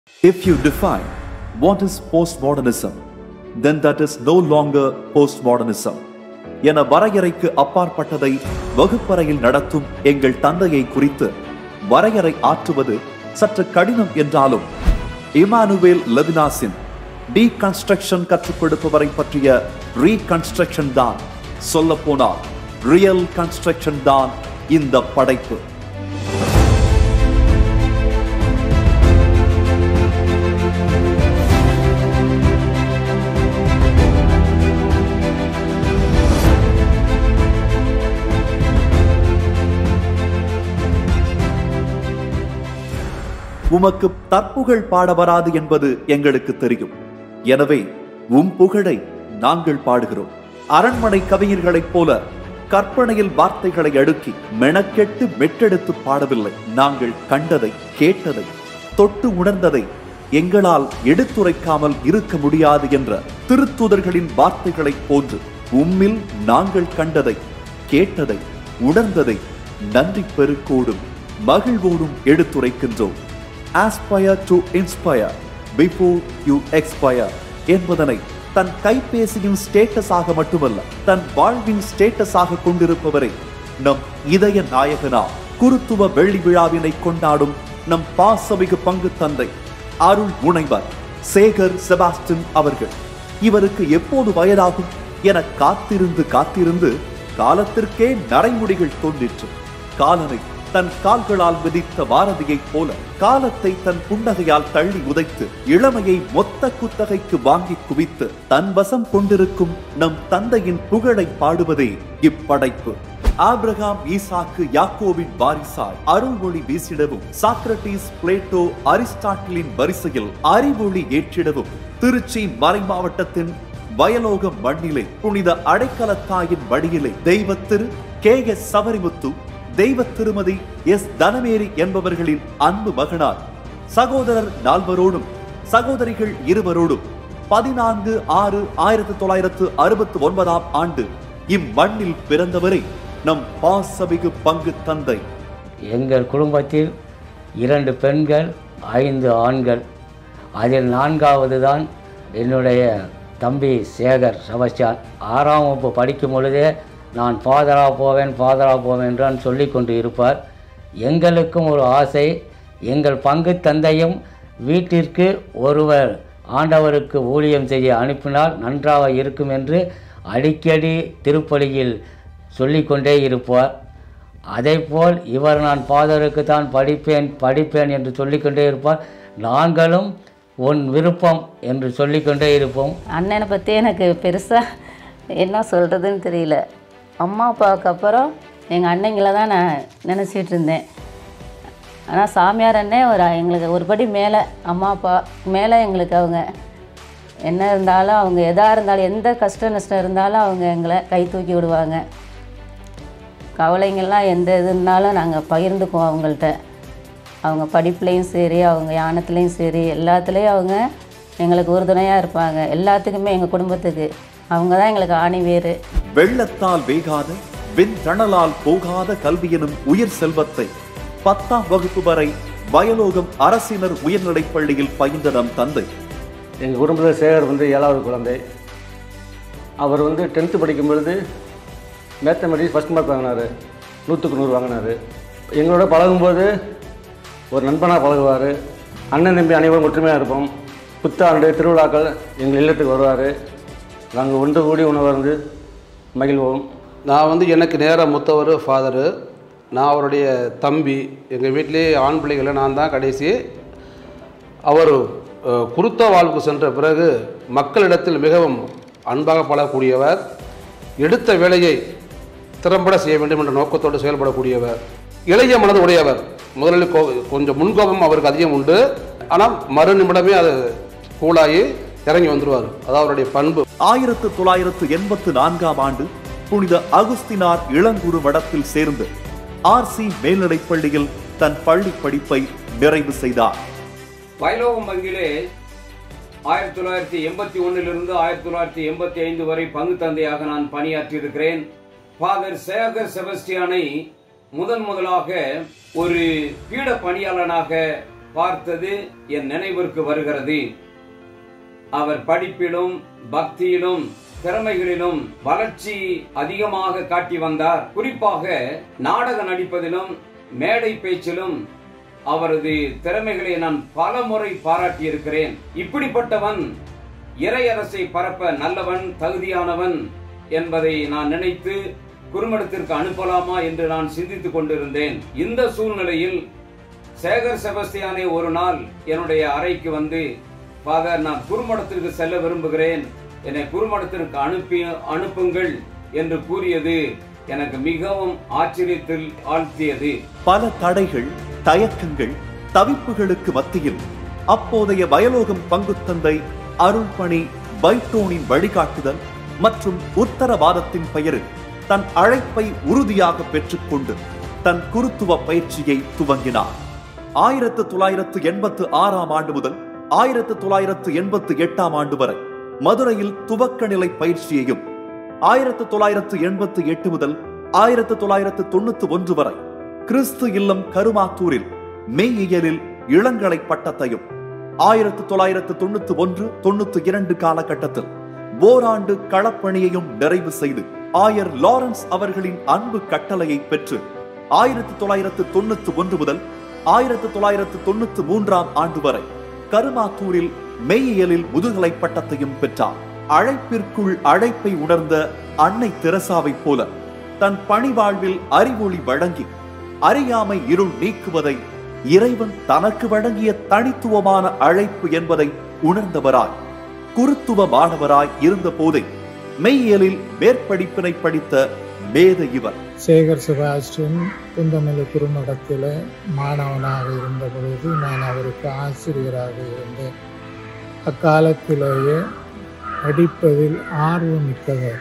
If you define what is postmodernism, then that is no longer postmodernism. என வரையறைக்கு அப்பாற்பட்டதை வகுப்பறையில் நடத்தும் எங்கள் தந்தையை குறித்து வரையறை ஆற்றுவது சற்று கடினம் என்றாலும் இமானுவேல் லெவினாஸின் டீகன்ஸ்ட்ரக்ஷன் கற்றுக் கொடுப்பவரை பற்றிய ரீகன்ஸ்ட்ரக்ஷன் தான் சொல்ல போனால் ரியல் கன்ஸ்ட்ரக்ஷன் தான் இந்த படைப்பு உமக்கு தற்புகழ் பாட வராது என்பது எங்களுக்கு தெரியும் எனவே உம் புகழை நாங்கள் பாடுகிறோம் அரண்மனை கவிஞர்களைப் போல கற்பனையில் வார்த்தைகளை அடுக்கி மெனக்கெட்டு மெட்டெடுத்து பாடவில்லை நாங்கள் கண்டதை கேட்டதை தொட்டு உணர்ந்ததை எங்களால் எடுத்துரைக்காமல் இருக்க முடியாது என்ற திருத்துதர்களின் வார்த்தைகளைப் போன்று உம்மில் நாங்கள் கண்டதை கேட்டதை உணர்ந்ததை நன்றி பெருக்கோடும் மகிழ்வோடும் எடுத்துரைக்கின்றோம் aspire to inspire before you expire என்பதனை தன் கைபேசியின் ஸ்டேட்டஸாக மட்டுமல்ல தன் வாழ்வின் ஸ்டேட்டஸாக கொண்டிருப்பவரை நம் இதய நாயகனா குருத்துவ வெள்ளி விழாவினை கொண்டாடும் நம் பாசமிகு பங்கு தந்தை அருள் முனைவர் சேகர் செபாஸ்டின் அவர்கள் இவருக்கு எப்போது வயதாகும் என காத்திருந்து காத்திருந்து காலத்திற்கே நரைமுடிகள் தோன்றிற்று காலனை தன் கால்களால் மிதித்த பாரதியைப் போல காலத்தை தன் புன்னகையால் தள்ளி உதைத்து இளமையை மொத்த குத்தகைக்கு வாங்கி குவித்து தன் வசம் கொண்டிருக்கும் நம் தந்தையின் புகழை பாடுவதே இப்படைப்பு ஆபிரகாம் ஈசாக்கு யாக்கோவின் வாரிசாய் அருள்மொழி வீசிடவும் சாக்ரட்டிஸ் பிளேட்டோ அரிஸ்டாட்டிலின் வரிசையில் அறிவொளி ஏற்றிடவும் திருச்சி மறை மாவட்டத்தின் வயலோகம் மண்ணிலே புனித அடைக்கலத்தாயின் வடியிலே தெய்வத்திரு கே எஸ் சபரிமுத்து தெய்வ திருமதி எஸ் தனமேரி என்பவர்களின் அன்பு மகனார் சகோதரர் நால்வரோடும் சகோதரிகள் இருவரோடும் பதினான்கு ஆறு ஆயிரத்தி தொள்ளாயிரத்து அறுபத்தி ஒன்பதாம் ஆண்டு இம்மண்ணில் பிறந்தவரை நம் பாசமிகு பங்கு தந்தை எங்கள் குடும்பத்தில் இரண்டு பெண்கள் ஐந்து ஆண்கள் அதில் நான்காவது தான் என்னுடைய தம்பி சேகர் செபஸ்டியான் ஆறாம் வகுப்பு படிக்கும் பொழுதே நான் ஃபாதராக போவேன் ஃபாதராக போவேன் என்றான் சொல்லி கொண்டு இருப்பார் எங்களுக்கும் ஒரு ஆசை எங்கள் பங்கு தந்தையும் வீட்டிற்கு ஒருவர் ஆண்டவருக்கு ஊழியம் செய்ய அனுப்பினால் நன்றாக இருக்கும் என்று அடிக்கடி திருப்பலியில் சொல்லிக்கொண்டே இருப்பார் அதைப்போல் இவர் நான் ஃபாதருக்கு தான் படிப்பேன் படிப்பேன் என்று சொல்லிக்கொண்டே இருப்பார் நாங்களும் உன் விருப்பம் என்று சொல்லிக்கொண்டே இருப்போம் அண்ணனை பற்றி எனக்கு பெருசாக என்ன சொல்கிறதுன்னு தெரியல அம்மா அப்பாவுக்கு அப்புறம் எங்கள் அண்ணங்களை தான் நான் நினச்சிட்டு இருந்தேன் ஆனால் சாமியார் அண்ணன் ஒரு எங்களுக்கு ஒரு படி மேலே அம்மா அப்பா மேலே எங்களுக்கு அவங்க என்ன இருந்தாலும் அவங்க எதாக இருந்தாலும் எந்த கஷ்ட நஷ்டம் இருந்தாலும் அவங்க எங்களை கை தூக்கி விடுவாங்க கவலைங்கள்லாம் எந்த இது இருந்தாலும் நாங்கள் பகிர்ந்துக்குவோம் அவங்கள்ட்ட அவங்க படிப்புலேயும் சரி அவங்க யானத்துலேயும் சரி எல்லாத்துலேயும் அவங்க எங்களுக்கு உறுதுணையாக இருப்பாங்க எல்லாத்துக்குமே எங்கள் குடும்பத்துக்கு அவங்க தான் எங்களுக்கு ஆணி வேறு வெள்ளத்தால் வேகாத விண்தணலால் போகாத கல்வி எனும் உயிர் செல்வத்தை பத்தாம் வகுப்பு வரை வயலோகம் அரசினர் உயர்நிலைப் பள்ளியில் பயின்ற நம் தந்தை எங்கள் குடும்பத்தில் சேகர் வந்து ஏழாவது குழந்தை அவர் வந்து டென்த்து படிக்கும் பொழுது மேத்தமெட்டிக்ஸ் ஃபஸ்ட் மார்க் வாங்கினார் நூற்றுக்கு நூறு வாங்கினார் எங்களோட பழகும்போது ஒரு நண்பனாக பழகுவார் அண்ணன் தம்பி அனைவரும் ஒற்றுமையாக இருப்போம் புத்தாண்டு திருவிழாக்கள் எங்கள் இல்லத்துக்கு வருவார் நாங்கள் ஒன்று கூடி உணவருந்து மகிழ்வோம் நான் வந்து எனக்கு நேராக மூத்தவர் ஃபாதரு நான் அவருடைய தம்பி எங்கள் வீட்டிலே ஆண் பிள்ளைகளை நான் தான் கடைசி அவர் அஹ், குருத்த வாழ்வுக்கு சென்ற பிறகு மக்களிடத்தில் மிகவும் அன்பாக பழகக்கூடியவர் எடுத்த வேலையை திறம்பட செய்ய வேண்டும் என்ற நோக்கத்தோடு செயல்படக்கூடியவர் இளைய மனது உடையவர் முதலில் கோ கொஞ்சம் முன்கோபம் அவருக்கு அதிகம் உண்டு ஆனால் மறு நிமிடமே அது கூலாகி இறங்கி வந்துடுவார் அதான் அவருடைய பண்பு ஆயிரத்து தொள்ளாயிரத்து எண்பத்து நான்காம் ஆண்டு புனித அகுஸ்தினார் இளங்குரு மடத்தில் சேர்ந்து ஆர்சி மேல்நிலைப் பள்ளியில் தன் பள்ளி படிப்பை நிறைவு செய்தார் வயலோகம் வங்கியிலே ஆயிரத்தி தொள்ளாயிரத்தி எண்பத்தி ஒன்னிலிருந்து ஆயிரத்தி தொள்ளாயிரத்தி எண்பத்தி ஐந்து வரை பங்கு தந்தையாக நான் பணியாற்றியிருக்கிறேன் ஃபாதர் சேகர் செபஸ்டியானை முதன் முதலாக ஒரு பீட பணியாளனாக பார்த்தது என் நினைவிற்கு வருகிறது அவர் படிப்பிலும் பக்தியிலும் திறமைகளிலும் வளர்ச்சி அதிகமாக காட்டி வந்தார் குறிப்பாக நாடக நடிப்பதிலும் மேடை பேச்சிலும் அவரது திறமைகளை நான் பல முறை பாராட்டியிருக்கிறேன் இப்படிப்பட்டவன் இறையரசை பரப்ப நல்லவன் தகுதியானவன் என்பதை நான் நினைத்து குறுமடத்திற்கு அனுப்பலாமா என்று நான் சிந்தித்துக் கொண்டிருந்தேன் இந்த சூழ்நிலையில் சேகர் செபஸ்தியானே ஒரு நாள் என்னுடைய அறைக்கு வந்து ஃபாதர் நான் குறுமடத்திற்கு செல்ல விரும்புகிறேன் என்னை குறுமடத்திற்கு அனுப்பி அனுப்புங்கள் என்று கூறியது எனக்கு மிகவும் ஆச்சரியத்தில் ஆழ்த்தியது பல தடைகள் தயக்கங்கள் தவிப்புகளுக்கு மத்தியில் அப்போதைய வயலோகம் பங்குத்தந்தை அருள்பணி பைட்டோனின் வழிகாட்டுதல் மற்றும் உத்தரவாதத்தின் பெயரில் தன் அழைப்பை உறுதியாக பெற்றுக்கொண்டு தன் குருத்துவ பயிற்சியை துவங்கினார் ஆயிரத்து தொள்ளாயிரத்து எண்பத்து ஆறாம் ஆண்டு முதல் ஆயிரத்து தொள்ளாயிரத்து எண்பத்து எட்டாம் ஆண்டு வரை மதுரையில் துவக்க நிலை பயிற்சியையும் ஆயிரத்து தொள்ளாயிரத்து எண்பத்து எட்டு முதல் ஆயிரத்து தொள்ளாயிரத்து தொண்ணூத்தி ஒன்று வரை கிறிஸ்து இல்லம் கருமாத்தூரில் மெய்யியலில் இளங்கலை பட்டத்தையும் ஆயிரத்து தொள்ளாயிரத்து தொண்ணூத்தி ஒன்று தொண்ணூத்தி இரண்டு காலகட்டத்தில் ஓராண்டு களப்பணியையும் நிறைவு செய்து ஆயர் லாரன்ஸ் அவர்களின் அன்பு கட்டளையை பெற்று ஆயிரத்து தொள்ளாயிரத்து தொண்ணூத்தி ஒன்று முதல் ஆயிரத்து தொள்ளாயிரத்து தொண்ணூத்தி மூன்றாம் ஆண்டு வரை கருமாத்தூரில் மெய்யியலில் முதுகலை பட்டத்தையும் பெற்றார் அழைப்பிற்குள் அழைப்பை உணர்ந்த அன்னை தெரசாவைப் போல தன் பணி வாழ்வில் அறிவொளி வழங்கி அறியாமை இருள் நீக்குவதை இறைவன் தனக்கு வழங்கிய தனித்துவமான அழைப்பு என்பதை உணர்ந்தவராய் குருத்துவ மாணவராய் இருந்த போதே மெய்யியலில் மேற்படிப்பினை படித்த மேத இவர் சேகர் செபாஸ்டின் குந்தமல்லி குறுமடத்தில் மாணவனாக இருந்த பொழுது நான் அவருக்கு ஆசிரியராக இருந்தேன் அக்காலத்திலேயே படிப்பதில் ஆர்வம் மிக்கவர்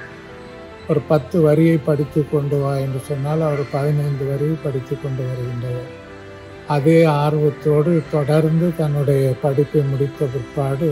ஒரு பத்து வரியை படித்து கொண்டு வா என்று சொன்னால் அவர் பதினைந்து வரியை படித்து கொண்டு வருகின்றவர் அதே ஆர்வத்தோடு தொடர்ந்து தன்னுடைய படிப்பை முடித்த பிற்பாடு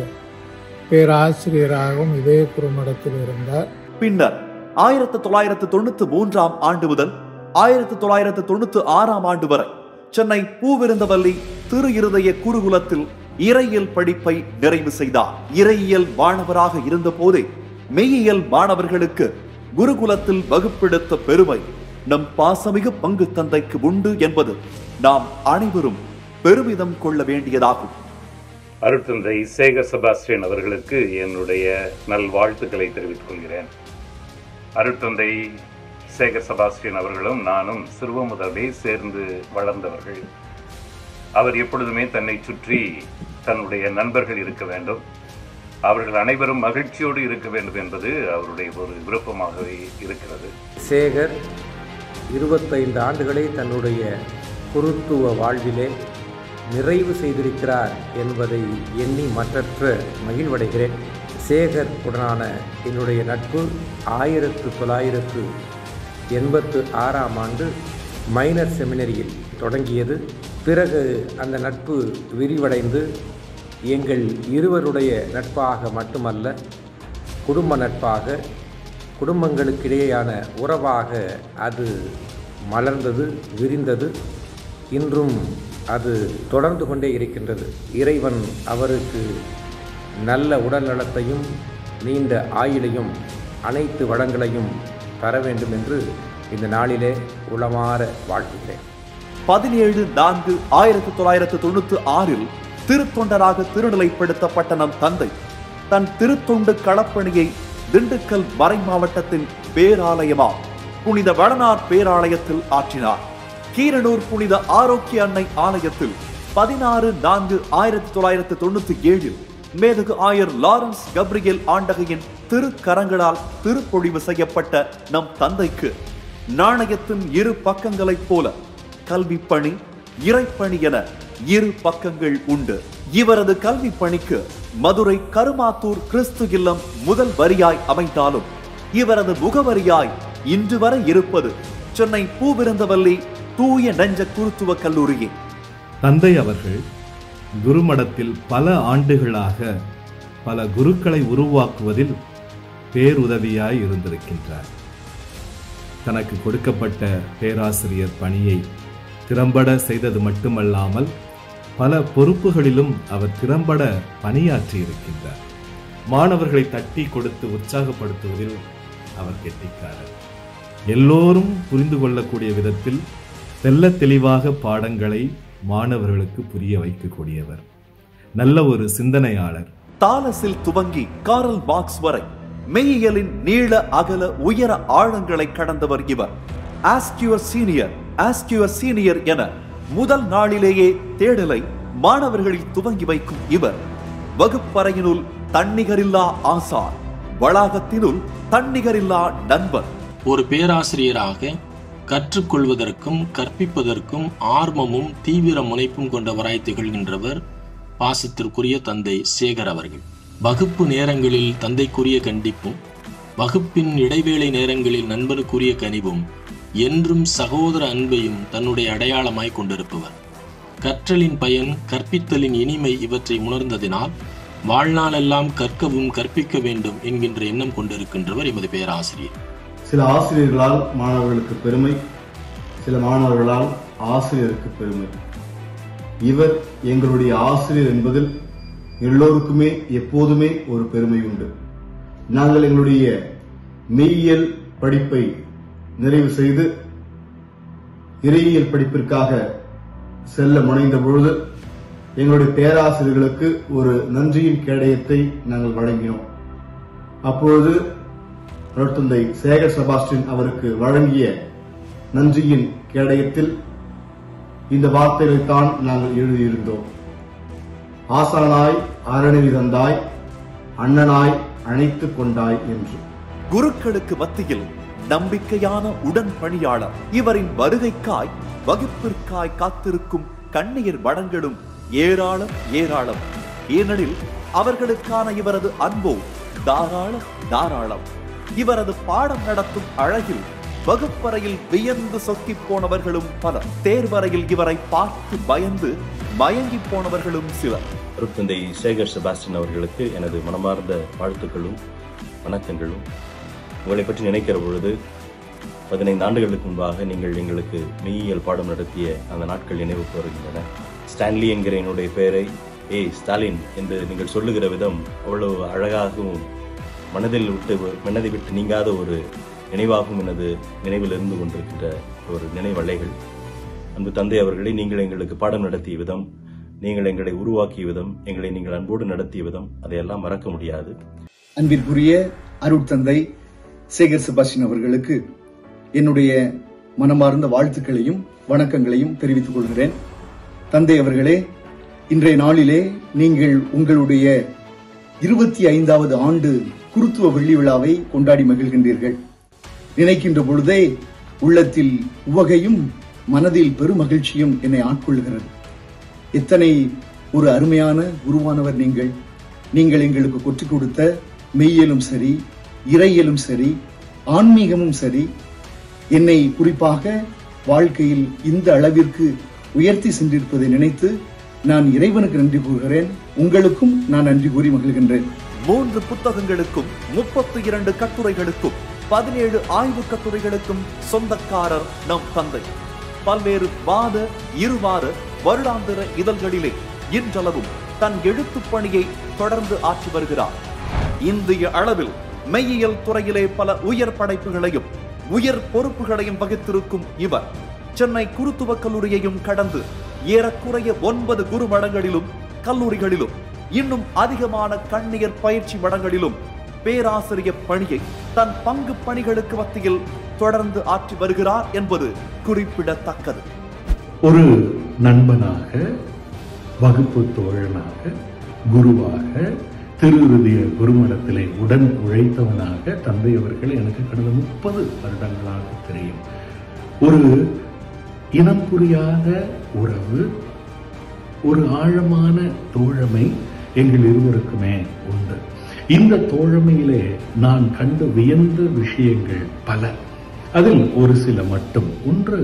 பேராசிரியராகவும் இதே குறுமடத்தில் இருந்தார் பின்னர் ஆயிரத்து தொள்ளாயிரத்து தொண்ணூத்தி மூன்றாம் ஆண்டு முதல் ஆயிரத்து தொள்ளாயிரத்து தொண்ணூத்தி ஆறாம் ஆண்டு வரை சென்னை பூவிருந்தவல்லி திரு இருதய குருகுலத்தில் இறையியல் படிப்பை நிறைவு செய்தார் இறையியல் மாணவராக இருந்த போதே மெய்யியல் மாணவர்களுக்கு குருகுலத்தில் வகுப்பெடுத்த பெருமை நம் பாசமிகு பங்கு தந்தைக்கு உண்டு என்பது நாம் அனைவரும் பெருமிதம் கொள்ள வேண்டியதாகும் அருட்தந்தை சேகர் செபாஸ்டியன் அவர்களுக்கு என்னுடைய நல்வாழ்த்துக்களை தெரிவித்துக் கொள்கிறேன் அருட்தந்தை சேகர் செபாஸ்டியன் அவர்களும் நானும் சிறுவ முதலே சேர்ந்து வளர்ந்தவர்கள் அவர் எப்பொழுதுமே தன்னை சுற்றி தன்னுடைய நண்பர்கள் இருக்க வேண்டும் அவர்கள் அனைவரும் மகிழ்ச்சியோடு இருக்க வேண்டும் என்பது அவருடைய ஒரு விருப்பமாகவே இருக்கிறது சேகர் இருபத்தைந்து ஆண்டுகளை தன்னுடைய குருத்துவ வாழ்விலே நிறைவு செய்திருக்கிறார் என்பதை எண்ணி மற்றற்ற மகிழ்வடைகிறேன் சேகர் உடனான என்னுடைய நட்பு ஆயிரத்து தொள்ளாயிரத்து எண்பத்து ஆறாம் ஆண்டு மைனர் செமினரியில் தொடங்கியது பிறகு அந்த நட்பு விரிவடைந்து எங்கள் இருவருடைய நட்பாக மட்டுமல்ல குடும்ப நட்பாக குடும்பங்களுக்கிடையேயான உறவாக அது மலர்ந்தது விரிந்தது இன்றும் அது தொடர்ந்து கொண்டே இருக்கின்றது இறைவன் அவருக்கு நல்ல உடல் நலத்தையும் நீண்ட ஆயுளையும் அனைத்து வளங்களையும் தர வேண்டும் என்று இந்த நாளிலே உளமாற வாழ்த்துகிறேன் பதினேழு நான்கு ஆயிரத்தி தொள்ளாயிரத்து தொண்ணூத்தி ஆறில் திருத்தொண்டராக திருநிலைப்படுத்தப்பட்ட நம் தந்தை தன் திருத்தொண்டு களப்பணியை திண்டுக்கல் மறை மாவட்டத்தின் பேராலயமா புனித வடனார் பேராலயத்தில் ஆற்றினார் கீரனூர் புனித ஆரோக்கிய அன்னை ஆலயத்தில் பதினாறு நான்கு ஆயிரத்தி தொள்ளாயிரத்து தொண்ணூத்தி ஏழில் மேதகு ஆயர் லாரன்ஸ் கப்ரியல் ஆண்டகையின் திருக்கரங்களால் திருப்பொழிவு செய்யப்பட்ட நம் தந்தைக்கு நாணயத்தின் இரு பக்கங்களைப் போல கல்வி பணி இறைப்பணி என இரு பக்கங்கள் உண்டு இவரது கல்வி பணிக்கு மதுரை கருமாத்தூர் கிறிஸ்து இல்லம் முதல் வரியாய் அமைந்தாலும் இவரது முகவரியாய் இன்று வரை இருப்பது சென்னை பூவிருந்தவல்லி தூய நெஞ்ச குருத்துவ கல்லூரியே தந்தை அவர்கள் குருமடத்தில் பல ஆண்டுகளாக பல குருக்களை உருவாக்குவதில் பேருதவியாய் இருந்திருக்கின்றார் தனக்கு கொடுக்கப்பட்ட பேராசிரியர் பணியை திறம்பட செய்தது மட்டுமல்லாமல் பல பொறுப்புகளிலும் அவர் திறம்பட பணியாற்றி இருக்கின்றார் மாணவர்களை தட்டி கொடுத்து உற்சாகப்படுத்துவதில் அவர் கெட்டிக்காரர் எல்லோரும் புரிந்து கொள்ளக்கூடிய விதத்தில் தெல்ல தெளிவாக பாடங்களை மாணவர்களுக்கு புரிய வைக்கக்கூடியவர் நல்ல ஒரு சிந்தனையாளர் தாலஸில் துவங்கி காரல் மார்க்ஸ் வரை மெய்யியலின் நீள அகல உயர ஆழங்களை கடந்தவர் இவர் ஆஸ்கியூர் சீனியர் ஆஸ்கியூர் சீனியர் என முதல் நாளிலேயே தேடலை மாணவர்களில் துவங்கி வைக்கும் இவர் வகுப்பறையினுள் தன்னிகரில்லா ஆசார் வளாகத்தினுள் தன்னிகரில்லா நண்பர் ஒரு பேராசிரியராக கற்றுக்கொள்வதற்கும் கற்பிப்பதற்கும் ஆர்வமும் தீவிர முனைப்பும் கொண்டவராய் திகழ்கின்றவர் பாசத்திற்குரிய தந்தை சேகர் அவர்கள் வகுப்பு நேரங்களில் தந்தைக்குரிய கண்டிப்பும் வகுப்பின் இடைவேளை நேரங்களில் நண்பனுக்குரிய கனிவும் என்றும் சகோதர அன்பையும் தன்னுடைய அடையாளமாய் கொண்டிருப்பவர் கற்றலின் பயன் கற்பித்தலின் இனிமை இவற்றை உணர்ந்ததினால் வாழ்நாளெல்லாம் கற்கவும் கற்பிக்க வேண்டும் என்கின்ற எண்ணம் கொண்டிருக்கின்றவர் எமது பேராசிரியர் சில ஆசிரியர்களால் மாணவர்களுக்கு பெருமை சில மாணவர்களால் ஆசிரியருக்கு பெருமை இவர் எங்களுடைய ஆசிரியர் என்பதில் எல்லோருக்குமே எப்போதுமே ஒரு பெருமை உண்டு நாங்கள் எங்களுடைய மெய்யியல் படிப்பை நிறைவு செய்து இறையியல் படிப்பிற்காக செல்ல முனைந்த பொழுது எங்களுடைய பேராசிரியர்களுக்கு ஒரு நன்றியின் கேடயத்தை நாங்கள் வழங்கினோம் அப்பொழுது தந்தை சேகர் செபாஸ்டின் அவருக்கு வழங்கிய நன்றியின் கேடயத்தில் இந்த வார்த்தைகளைத்தான் நாங்கள் எழுதியிருந்தோம் ஆசானாய் அறநெறி தந்தாய் அண்ணனாய் அணைத்துக் கொண்டாய் என்று குருக்களுக்கு மத்தியில் நம்பிக்கையான உடன் பணியாளர் இவரின் வருகைக்காய் வகுப்பிற்காய் காத்திருக்கும் கண்ணியர் வடங்களும் ஏராளம் ஏராளம் ஏனெனில் அவர்களுக்கான இவரது அன்போ தாராளம் தாராளம் இவரது பாடம் நடத்தும் அழகில் வகுப்பறையில் வியந்து சொக்கிப் போனவர்களும் பலர் தேர்வறையில் இவரை பார்த்து பயந்து மயங்கி போனவர்களும் சிலர் அருட்தந்தை சேகர் செபாஸ்டின் அவர்களுக்கு எனது மனமார்ந்த வாழ்த்துக்களும் வணக்கங்களும் உங்களை பற்றி நினைக்கிற பொழுது பதினைந்து ஆண்டுகளுக்கு முன்பாக நீங்கள் எங்களுக்கு மெய்யியல் பாடம் நடத்திய அந்த நாட்கள் நினைவுக்கு வருகின்றன ஸ்டான்லி என்கிற என்னுடைய பெயரை ஏய் ஸ்டாலின் என்று நீங்கள் சொல்லுகிற விதம் அவ்வளவு அழகாகவும் மனதில் விட்டு மனதை விட்டு நீங்காத ஒரு நினைவாகவும் எனது நினைவில் இருந்து கொண்டிருக்கின்ற ஒரு நினைவலைகள் அன்பு தந்தை அவர்களை நீங்கள் எங்களுக்கு பாடம் நடத்திய விதம் நீங்கள் எங்களை உருவாக்கிய விதம் எங்களை நீங்கள் அன்போடு நடத்திய விதம் அதையெல்லாம் மறக்க முடியாது அன்பிற்குரிய அருட்தந்தை சேகர் செபாஸ்டின் அவர்களுக்கு என்னுடைய மனமார்ந்த வாழ்த்துக்களையும் வணக்கங்களையும் தெரிவித்துக் கொள்கிறேன் தந்தை அவர்களே இன்றைய நாளிலே நீங்கள் உங்களுடைய இருபத்தி ஐந்தாவது ஆண்டு குருத்துவ வெள்ளி விழாவை கொண்டாடி மகிழ்கின்றீர்கள் நினைக்கின்ற பொழுதே உள்ளத்தில் உவகையும் மனதில் பெருமகிழ்ச்சியும் என்னை ஆட்கொள்கிறது எத்தனை ஒரு அருமையான குருவானவர் நீங்கள் நீங்கள் எங்களுக்கு கொற்றுக் கொடுத்த மெய்யியலும் சரி இறையியலும் சரி ஆன்மீகமும் சரி என்னை குறிப்பாக வாழ்க்கையில் இந்த அளவிற்கு உயர்த்தி சென்றிருப்பதை நினைத்து நான் இறைவனுக்கு நன்றி கூறுகிறேன் உங்களுக்கும் நான் நன்றி கூறி மகிழ்கின்றேன் மூன்று புத்தகங்களுக்கும் முப்பத்தி இரண்டு கட்டுரைகளுக்கும் பதினேழு ஆய்வு கட்டுரைகளுக்கும் சொந்தக்காரர் நம் தந்தை பல்வேறு வாத இருவார வருடாந்திர இதழ்களிலே இன்றளவும் தன் எழுத்துப் பணியை தொடர்ந்து ஆற்றி வருகிறார் இந்திய அளவில் மெய்யியல் துறையிலே பல உயர் படைப்புகளையும் உயர் பொறுப்புகளையும் வகித்திருக்கும் இவர் சென்னை குருத்துவ கல்லூரியையும் கடந்து ஏறக்குறைய ஒன்பது குரு மடங்களிலும் கல்லூரிகளிலும் இன்னும் அதிகமான கண்ணியர் பயிற்சி மடங்களிலும் பேராசிரியர் பணியை தன் பங்கு பணிகளுக்கு மத்தியில் தொடர்ந்து ஆற்றி வருகிறார் என்பது குறிப்பிடத்தக்கது ஒரு நண்பனாக வகுப்பு தோழனாக குருவாக திருவிதிய குருமடத்திலே உடன் உழைத்தவனாக தந்தை அவர்கள் எனக்கு கடந்த முப்பது வருடங்களாக தெரியும் ஒரு இனம் புரியாத உறவு ஒரு ஆழமான தோழமை எங்கள் இருவருக்குமே உண்டு இந்த தோழமையிலே நான் கண்டு வியந்த விஷயங்கள் பல அதில் ஒரு சில மட்டும் ஒன்று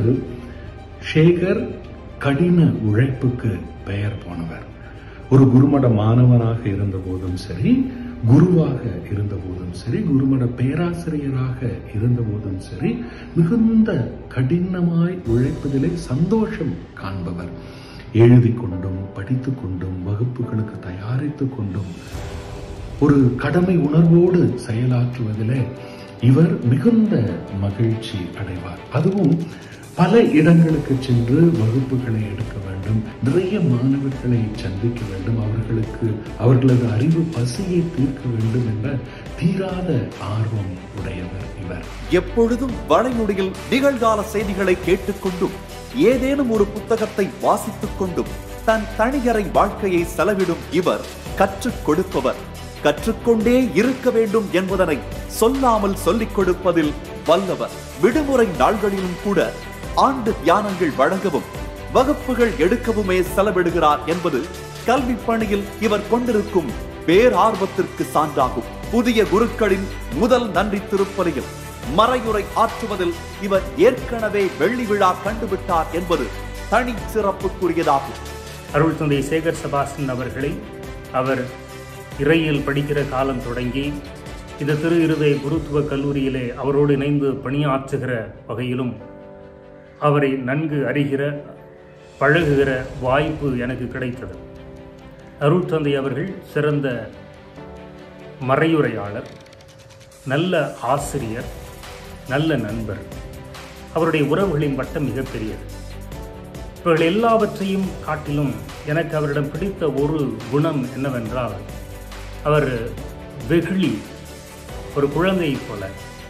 சேகர் கடின உழைப்புக்கு பெயர் போனவர் ஒரு குருமட மாணவனாக இருந்த போதும் சரி குருவாக இருந்த போதும் சரி குருமட பேராசிரியராக இருந்த போதும் சரி மிகுந்த கடினமாய் உழைப்பதிலே சந்தோஷம் காண்பவர் எழுதி கொண்டும் படித்து கொண்டும் வகுப்புகளுக்கு தயாரித்து கொண்டும் ஒரு கடமை உணர்வோடு செயலாற்றுவதிலே இவர் மிகுந்த மகிழ்ச்சி அடைவார் அதுவும் பல இடங்களுக்கு சென்று வகுப்புகளை எடுக்க வேண்டும் நிறைய மாணவர்களை சந்திக்க வேண்டும் அவர்களுக்கு அவர்களது அறிவு பசியை தீர்க்க வேண்டும் என்ற தீராத ஆர்வம் உடையவர் இவர் எப்பொழுதும் வளைநொடியில் நிகழ்கால செய்திகளை கேட்டுக்கொண்டும் ஏதேனும் ஒரு புத்தகத்தை வாசித்துக் கொண்டும் தன் தனியறை வாழ்க்கையை செலவிடும் இவர் கற்றுக் கொடுப்பவர் கற்றுக்கொண்டே இருக்க வேண்டும் என்பதனை சொல்லாமல் சொல்லிக் கொடுப்பதில் வல்லவர் விடுமுறை நாள்களிலும் கூட ஆண்டு தியானங்கள் வழங்கவும் வகுப்புகள் எடுக்கவுமே செலவிடுகிறார் என்பது கல்வி பணியில் இவர் கொண்டிருக்கும் பேரார்வத்திற்கு சான்றாகும் புதிய குருக்களின் முதல் நன்றி திருப்பலியில் மறையுரை ஆற்றுவதில் இவர் ஏற்கனவே வெள்ளி விழா கண்டுவிட்டார் என்பது தனி சிறப்புக்குரியதாகும் அருள் தந்தை சேகர் செபாஸ்டின் அவர்களை அவர் இறையில் படிக்கிற காலம் தொடங்கி இந்த திரு இருதய குருத்துவ கல்லூரியிலே அவரோடு இணைந்து பணியாற்றுகிற வகையிலும் அவரை நன்கு அறிகிற பழகுகிற வாய்ப்பு எனக்கு கிடைத்தது அருள் தந்தை அவர்கள் சிறந்த மறையுரையாளர் நல்ல ஆசிரியர் நல்ல நண்பர் அவருடைய உறவுகளின் வட்டம் மிகப்பெரியது இவர்கள் எல்லாவற்றையும் காட்டிலும் எனக்கு அவரிடம் பிடித்த ஒரு குணம் என்னவென்றால் அவர் வெகுளி ஒரு குழந்தையைப் போல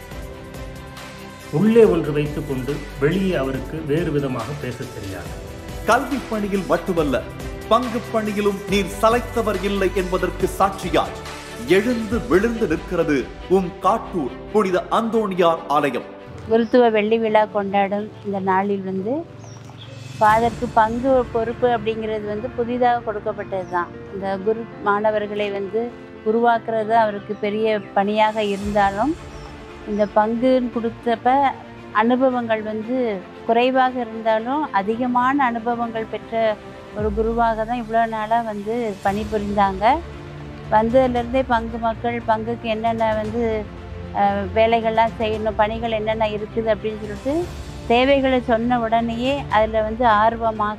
உள்ளே ஒன்று வைத்துக்கொண்டு வெளியே அவருக்கு வேறு விதமாக பேசத் தெரியாது கல்வி பணியில் மட்டுமல்ல பங்கு பணியிலும் நீர் சளைத்தவர் இல்லை என்பதற்கு சாட்சியாய் எழுந்து விழுந்து நிற்கிறது உம் காட்டூர் புனித அந்தோணியார் ஆலயம் குருத்துவ வெள்ளி விழா கொண்டாடும் இந்த நாளில் வந்து ஃபாதருக்கு பங்கு பொறுப்பு அப்படிங்கிறது வந்து புதிதாக கொடுக்கப்பட்டது தான் இந்த குரு மாணவர்களை வந்து உருவாக்குறது அவருக்கு பெரிய பணியாக இருந்தாலும் இந்த பங்குன்னு கொடுத்தப்ப அனுபவங்கள் வந்து குறைவாக இருந்தாலும் அதிகமான அனுபவங்கள் பெற்ற ஒரு குருவாக தான் இவ்வளோ நாளாக வந்து பணிபுரிந்தாங்க வந்ததுலேருந்தே பங்கு மக்கள் பங்குக்கு என்னென்ன வந்து அஹ், வேலைகள்லாம் செய்யணும் பணிகள் என்னென்ன இருக்குது அப்படின்னு சொல்லிட்டு தேவைகளை சொன்ன உடனேயே அதில் வந்து ஆர்வமாக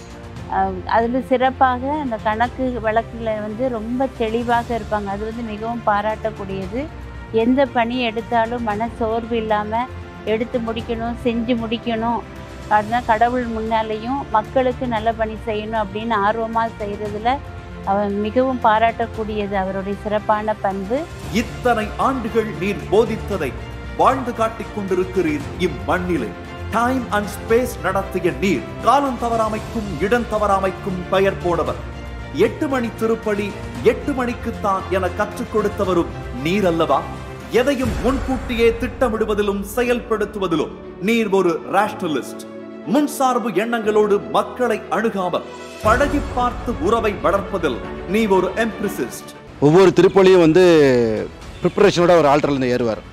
அதில் சிறப்பாக அந்த கணக்கு வழக்குகளை வந்து ரொம்ப தெளிவாக இருப்பாங்க அது வந்து மிகவும் பாராட்டக்கூடியது எந்த பணி எடுத்தாலும் மன சோர்வு இல்லாமல் எடுத்து முடிக்கணும் செஞ்சு முடிக்கணும் அதனால் கடவுள் முன்னாலேயும் மக்களுக்கு நல்ல பணி செய்யணும் அப்படின்னு ஆர்வமாக செய்கிறதுல அவர் மிகவும் பாராட்டக்கூடியது அவருடைய சிறப்பான பண்பு இத்தனை ஆண்டுகள் நீர் போதித்ததை வாழ்ந்து காட்டிக் கொண்டிருக்கிறீர் இம்மண்ணிலே டைம் அண்ட் ஸ்பேஸ் நடத்திய நீர் காலம் தவறாமைக்கும் இடம் தவறாமைக்கும் பெயர் போனவர் எட்டு மணி திருப்படி எட்டு மணிக்குத்தான் என கற்றுக் கொடுத்தவரும் நீர் அல்லவா எதையும் முன்கூட்டியே திட்டமிடுவதிலும் செயல்படுத்துவதிலும் நீர் ஒரு ரேஷனலிஸ்ட் முன்சார்பு எண்ணங்களோடு மக்களை அணுகாமல் பழகி பார்த்து உறவை வளர்ப்பதில் நீ ஒரு எம்பிரிசிஸ்ட் ஒவ்வொரு திருப்பலியும் வந்து ப்ரிப்பரேஷனோட ஒரு ஆல்டர்லேருந்து ஏறுவார்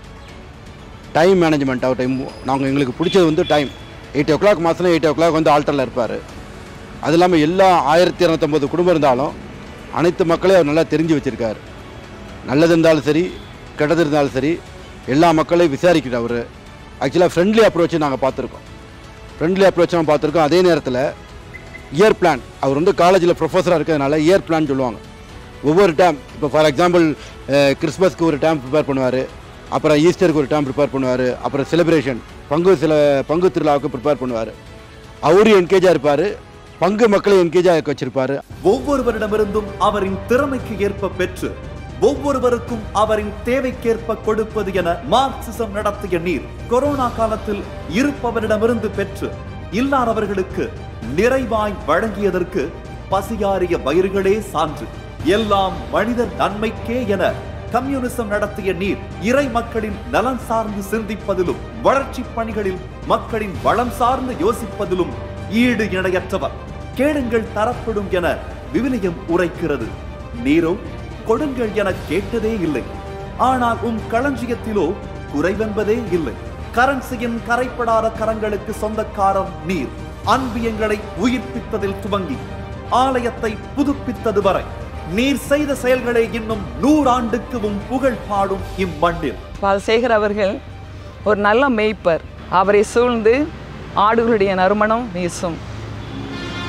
டைம் மேனேஜ்மெண்ட் அவர் டைம் நாங்கள் எங்களுக்கு பிடிச்சது வந்து டைம் எயிட் ஓ கிளாக் மாதம் எயிட் ஓ கிளாக் வந்து ஆல்டரில் இருப்பார் அது இல்லாமல் எல்லா ஆயிரத்தி இரநூத்தம்பது குடும்பம் இருந்தாலும் அனைத்து மக்களையும் அவர் நல்லா தெரிஞ்சு வச்சுருக்கார் நல்லது இருந்தாலும் சரி கெட்டது இருந்தாலும் சரி எல்லா மக்களையும் விசாரிக்கிறார் அவர் ஆக்சுவலாக ஃப்ரெண்ட்லி அப்ரோச்சு நாங்கள் பார்த்துருக்கோம் ஃப்ரெண்ட்லி அப்ரோச்சும் பார்த்துருக்கோம் அதே நேரத்தில் இயர் பிளான் அவர் வந்து காலேஜில் ப்ரொஃபஸராக இருக்கிறதுனால இயர் பிளான் சொல்லுவாங்க ஒவ்வொரு டேம் இப்போ ஃபார் எக்ஸாம்பிள் கிறிஸ்மஸ்க்கு ஒரு டேம் ப்ரிப்பேர் பண்ணுவார் அப்புறம் ஈஸ்டருக்கு ஒரு டேம் ப்ரிப்பேர் பண்ணுவார் அப்புறம் செலிப்ரேஷன் பங்கு சில பங்கு திருவிழாவுக்கு ப்ரிப்பேர் பண்ணுவார் அவரும் என்கேஜாக இருப்பார் பங்கு மக்களை என்கேஜாக வச்சிருப்பாரு ஒவ்வொருவரிடமிருந்தும் அவரின் திறமைக்கு ஏற்ப பெற்று ஒவ்வொருவருக்கும் அவரின் தேவைக்கேற்ப கொடுப்பது என மார்க்சிசம் நடத்திய நீர் கொரோனா காலத்தில் இருப்பவரிடமிருந்து பெற்று இல்லாதவர்களுக்கு நிறைவாய் வழங்கியதற்கு பசியாறிய வயிறுகளே சான்று எல்லாம் மனிதர் நன்மைக்கே என கம்யூனிசம் நடத்திய நீர் இறை மக்களின் நலன் சார்ந்து சிந்திப்பதிலும் வளர்ச்சி பணிகளில் மக்களின் வளம் சார்ந்து யோசிப்பதிலும் ஈடு இணையற்றவர் கேளுங்கள் தரப்படும் என விவிலியம் உரைக்கிறது நீரோ கொடுங்கள் என கேட்டதே இல்லை ஆனால் உம் களஞ்சியத்திலோ குறைவென்பதே இல்லை கரன்சியின் கரைப்படாத கரங்களுக்கு சொந்தக்காரர் நீர் அன்பியங்களை உயிர்ப்பித்ததில் துவங்கி ஆலயத்தை புதுப்பித்தது வரை நீர் செய்த செயல்களே இன்னும் நூறாண்டுக்கு உம் புகழ் பாடும் இம்மண்ணில் பாலசேகர் அவர்கள் ஒரு நல்ல மேய்ப்பர் அவரை சூழ்ந்து ஆடுகளுடைய நறுமணம் வீசும்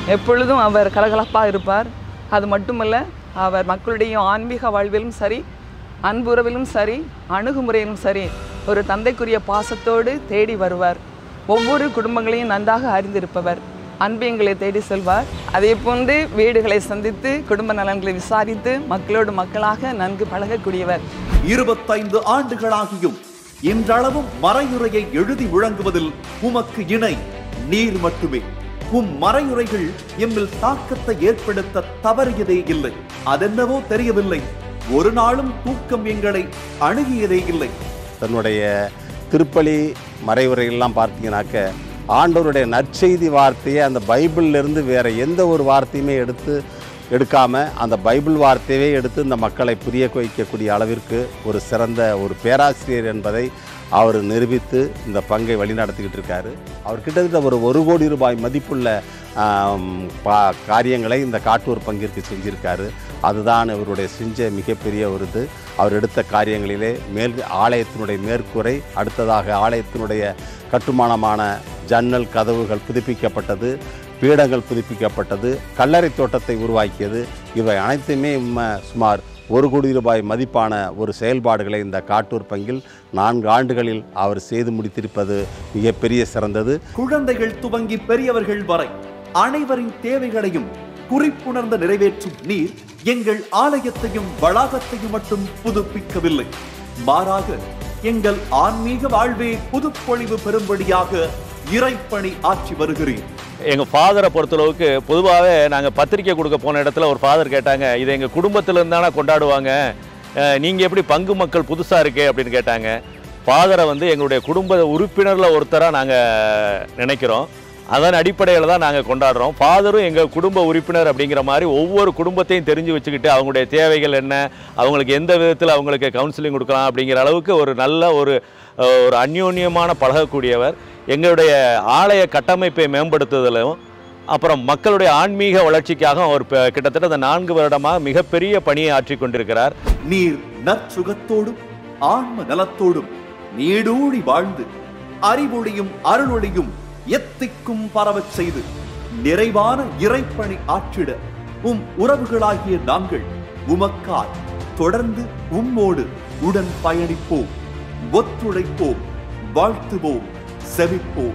எப்பொழுதும் அவர் கலகலப்பாக இருப்பார் அது மட்டுமல்ல அவர் மக்களுடைய ஆன்மீக வாழ்விலும் சரி அன்புறவிலும் சரி அணுகுமுறையிலும் சரி ஒரு தந்தைக்குரிய பாசத்தோடு தேடி வருவார் ஒவ்வொரு குடும்பங்களையும் நன்றாக அறிந்திருப்பவர் அன்பியங்களை தேடி செல்வார் அதே போன்று வீடுகளை சந்தித்து குடும்ப நலன்களை விசாரித்து மக்களோடு மக்களாக நன்கு பழகக்கூடியவர் இருபத்தைந்து ஆண்டுகளாகியும் இன்றளவும் மறையுறையை எழுதி முழங்குவதில் உமக்கு இணை நீர் மட்டுமே உம் மறையுறைகள் எம்மில் தாக்கத்தை ஏற்படுத்த தவறியதே இல்லை அதென்னவோ தெரியவில்லை ஒரு நாளும் தூக்கம் எங்களை அணுகியதே இல்லை தன்னுடைய திருப்பலி மறைவுரைகள்லாம் பார்த்தீங்கன்னாக்க ஆண்டவருடைய நற்செய்தி வார்த்தையை அந்த பைபிள்ல இருந்து வேற எந்த ஒரு வார்த்தையுமே எடுத்து எடுக்காம அந்த பைபிள் வார்த்தையவே எடுத்து இந்த மக்களை புரிய வைக்கக்கூடிய அளவிற்கு ஒரு சிறந்த ஒரு பேராசிரியர் என்பதை அவர் நிரூபித்து இந்த பங்கை வழிநடத்திக்கிட்டு இருக்காரு அவர் கிட்டத்தட்ட ஒரு ஒரு கோடி ரூபாய் மதிப்புள்ள ஆம், பா காரியங்களை இந்த காட்டூர் பங்கிற்கு செஞ்சிருக்காரு அதுதான் இவருடைய செஞ்ச மிகப்பெரிய ஒரு இது அவர் எடுத்த காரியங்களிலே மேல் ஆலயத்தினுடைய மேற்கூரை அடுத்ததாக ஆலயத்தினுடைய கட்டுமானமான ஜன்னல் கதவுகள் புதுப்பிக்கப்பட்டது பீடங்கள் புதுப்பிக்கப்பட்டது கல்லறை தோட்டத்தை உருவாக்கியது இவை அனைத்துமே ம- சுமார் ஒரு கோடி ரூபாய் மதிப்பான ஒரு செயல்பாடுகளை இந்த காட்டூர் பங்கில் நான்கு ஆண்டுகளில் அவர் செய்து முடித்திருப்பது மிகப்பெரிய சிறந்தது குழந்தைகள் துவங்கி பெரியவர்கள் வரை அனைவரின் தேவைகளையும் குறிப்புணர்ந்து நிறைவேற்றும் நீர் எங்கள் ஆலயத்தையும் வளாகத்தையும் மட்டும் புதுப்பிக்கவில்லை மாறாக எங்கள் ஆன்மீக வாழ்வே புதுப்பொழிவு பெறும்படியாக இறைப்பணி ஆற்றி வருகிறேன் எங்கள் ஃபாதரை பொறுத்தளவுக்கு பொதுவாகவே நாங்கள் பத்திரிக்கை கொடுக்க போன இடத்துல ஒரு ஃபாதர் கேட்டாங்க இதை எங்கள் குடும்பத்திலேருந்து தானே கொண்டாடுவாங்க நீங்கள் எப்படி பங்கு மக்கள் புதுசாக இருக்கே அப்படின்னு கேட்டாங்க ஃபாதரை வந்து எங்களுடைய குடும்ப உறுப்பினரில் ஒருத்தராக நாங்கள் நினைக்கிறோம் அதன் அடிப்படையில் தான் நாங்கள் கொண்டாடுறோம் ஃபாதரும் எங்கள் குடும்ப உறுப்பினர் அப்படிங்கிற மாதிரி ஒவ்வொரு குடும்பத்தையும் தெரிஞ்சு வச்சுக்கிட்டு அவங்களுடைய தேவைகள் என்ன அவங்களுக்கு எந்த விதத்தில் அவங்களுக்கு கவுன்சிலிங் கொடுக்கலாம் அப்படிங்கிற அளவுக்கு ஒரு நல்ல ஒரு அஹ், ஒரு அந்யோன்யமான பழகக்கூடியவர் எங்களுடைய ஆலய கட்டமைப்பை மேம்படுத்துதலும் அப்புறம் மக்களுடைய ஆன்மீக வளர்ச்சிக்காக அவர் ப- கிட்டத்தட்ட இந்த நான்கு வருடமாக மிகப்பெரிய பணியை ஆற்றி கொண்டிருக்கிறார் நீர் நற்சுகத்தோடும் ஆன்ம நலத்தோடும் நீடூழி வாழ்ந்து அறிவொளியும் அருளொளியும் எத்திக்கும் பரவச் செய்து நிறைவான இறைப்பணி ஆற்றிட உம் உறவுகளாகிய நாங்கள் உமக்காய் தொடர்ந்து உம்மோடு உடன் பயணிப்போம் ஒத்துழைப்போம் வாழ்த்துவோம் செவிப்போம்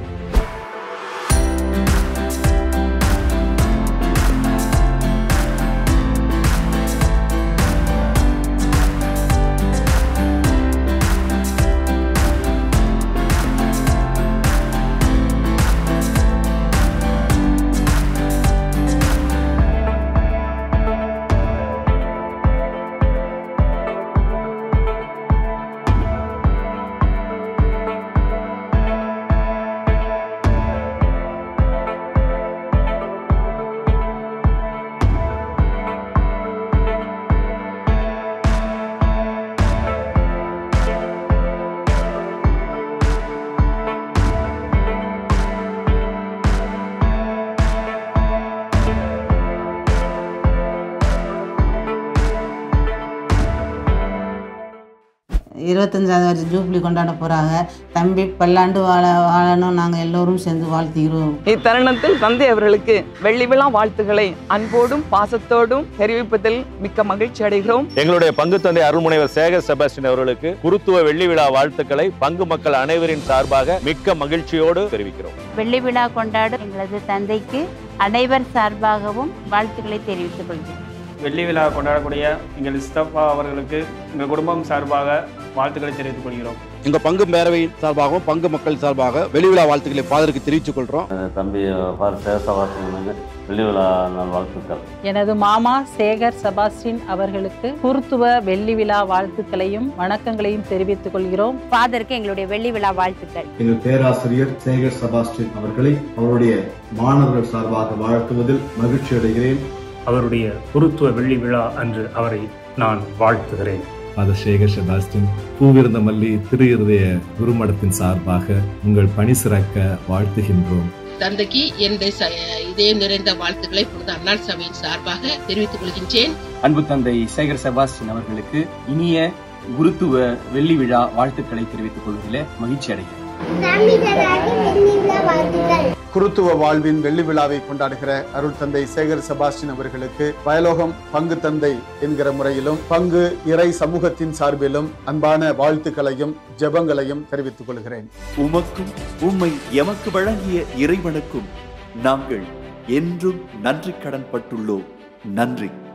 இருபத்தஞ்சாவது வருஷம் ஜூப்ளி கொண்டாட போகிறாங்க தம்பி பல்லாண்டு வாழ வாழணும் நாங்கள் எல்லோரும் சேர்ந்து வாழ்த்துகிறோம் இத்தருணத்தில் தந்தை அவர்களுக்கு வெள்ளி விழா வாழ்த்துக்களை அன்போடும் பாசத்தோடும் தெரிவிப்பதில் மிக்க மகிழ்ச்சி அடைகிறோம் எங்களுடைய பங்கு தந்தை அருள்முனைவர் சேகர் செபாஸ்டின் அவர்களுக்கு குருத்துவ வெள்ளி விழா வாழ்த்துக்களை பங்கு மக்கள் அனைவரின் சார்பாக மிக்க மகிழ்ச்சியோடு தெரிவிக்கிறோம் வெள்ளி விழா கொண்டாடும் எங்களது தந்தைக்கு அனைவர் சார்பாகவும் வாழ்த்துக்களை தெரிவித்துக் கொள்கிறேன் வெள்ளி விழா கொண்டாடக்கூடிய எங்கள் சித்தப்பா அவர்களுக்கு எங்கள் குடும்பம் சார்பாக வாழ்த்துக்களை தெரிவித்துக் கொள்கிறோம் எங்கள் பங்கு பேரவை சார்பாகவும் பங்கு மக்கள் சார்பாக வெளிவிழா வாழ்த்துக்களை ஃபாதருக்கு தெரிவித்துக் கொள்கிறோம் தம்பி ஃபார் சேசவாசனுக்கு வெள்ளி விழா நாள் வாழ்த்துக்கள் எனது மாமா சேகர் செபாஸ்டின் அவர்களுக்கு குருத்துவ வெள்ளி விழா வாழ்த்துக்களையும் வணக்கங்களையும் தெரிவித்துக் கொள்கிறோம் ஃபாதருக்கு எங்களுடைய வெள்ளி விழா வாழ்த்துக்கள் எங்கள் பேராசிரியர் சேகர் செபாஸ்டின் அவர்களை அவருடைய மாணவர்கள் சார்பாக வாழ்த்துவதில் மகிழ்ச்சி அடைகிறேன் அவருடைய குருத்துவ வெள்ளி விழா அன்று அவரை நான் வாழ்த்துகிறேன் ஃபாதர் சேகர் செபாஸ்டின் பூவிருந்த மல்லி திரு இருதய குருமடத்தின் சார்பாக உங்கள் பணி சிறக்க வாழ்த்துகின்றோம் தந்தைக்கு என்னுடைய ச- இதயம் நிறைந்த வாழ்த்துக்களை புனித அன்னாள் சபையின் சார்பாக தெரிவித்துக் கொள்கின்றேன் அன்பு தந்தை சேகர் செபாஸ்டின் அவர்களுக்கு இனிய குருத்துவ வெள்ளி விழா வாழ்த்துக்களை தெரிவித்துக் கொள்வதிலே மகிழ்ச்சி அடைகிறேன் குருத்துவ வாழ்வின் வெள்ளி விழாவை கொண்டாடுகிற அருள் தந்தை சேகர் செபாஸ்டின் அவர்களுக்கு வயலோகம் பங்கு தந்தை என்கிற முறையிலும் பங்கு இறை சமூகத்தின் சார்பிலும் அன்பான வாழ்த்துக்களையும் ஜெபங்களையும் தெரிவித்துக் கொள்கிறேன் உமக்கும் உம்மை எமக்கு வழங்கிய இறைவனுக்கும் நாங்கள் என்றும் நன்றி கடன் பட்டுள்ளோம் நன்றி